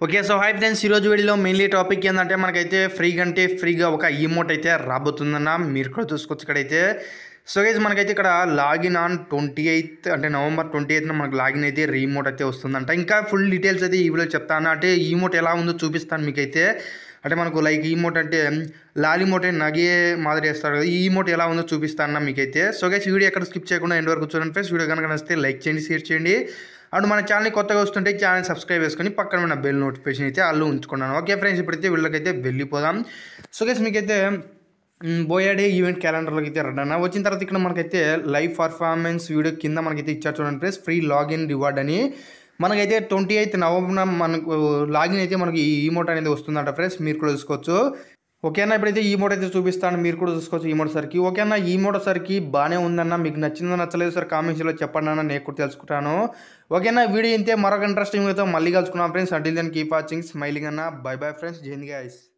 okay so hi friends ఈరోజు వీడియోలో mainly topic ఏంటంటే మనకైతే ఫ్రీగా అంటే ఫ్రీగా ఒక ఈమోట్ అయితే రాబోతుందన్న మీరు కూడా చూసుకోవచ్చు ఇక్కడైతే సో గైజ్ మనకైతే ఇక్కడ లాగిన్ ఆన్ ట్వంటీ ఎయిత్ అంటే నవంబర్ ట్వంటీ ఎయిత్న మనకు లాగిన్ అయితే రీమోట్ అయితే వస్తుందంట ఇంకా ఫుల్ డీటెయిల్స్ అయితే ఈ వీడియో చెప్తాను అంటే ఈమోట్ ఎలా ఉందో చూపిస్తాను మీకైతే అంటే మనకు లైక్ ఈమోట్ అంటే లాలిమోట్ నగే మాదిరి వేస్తారు కదా ఈ ఈమోట్ ఎలా ఉందో చూపిస్తాను మీకైతే సో గైస్ వీడియో ఎక్కడ స్కిప్ చేయకుండా ఎండ్ వరకు చూడండి ఫ్రెండ్స్ వీడియో కనుక నచ్చితే లైక్ చేయండి షేర్ చేయండి అండ్ మన ఛానల్ని కొత్తగా వస్తుంటే ఛానల్ సబ్స్క్రైబ్ చేసుకొని పక్కన ఉన్న బెల్ నోటిఫికేషన్ అయితే అల్లు ఉంచుకున్నాను ఓకే ఫ్రెండ్స్ ఇప్పుడైతే వీళ్ళకైతే వెళ్ళిపోదాం సో గైస్ మీకైతే మ్, బోయాడే ఈవెంట్ క్యాలెండర్లోకి అయితే రెడీ అన్న వచ్చిన తర్వాత ఇక్కడ మనకైతే లైవ్ పర్ఫార్మెన్స్ వీడియో కింద మనకైతే ఇచ్చారు చూడండి ఫ్రెండ్స్ ఫ్రీ లాగిన్ రివార్డ్ అని మనకైతే ట్వంటీ ఎయిత్ నవంబర్ మనకు లాగిన్ అయితే మనకి ఈ ఈమోట్ అనేది వస్తుందంట ఫ్రెండ్స్ మీరు కూడా చూసుకోవచ్చు ఓకేనా ఇప్పుడైతే ఈ మోడ్ అయితే చూపిస్తాను మీరు కూడా చూసుకోవచ్చు ఈ మోడ్ సరికి ఓకేనా ఈ మోడ్ సరికి బాగానే ఉందన్న మీకు నచ్చిందో నచ్చలేదు సార్ కామెంట్స్లో చెప్పండి అన్న నేను కూడా తెలుసుకుంటాను ఓకేనా వీడియో ఇంతే మరొక ఇంట్రెస్టింగ్ అయితే మళ్ళీ కలుసుకున్నాం friends until then keep watching smiling అన్న బై బై ఫ్రెండ్స్ జైన్ గైస్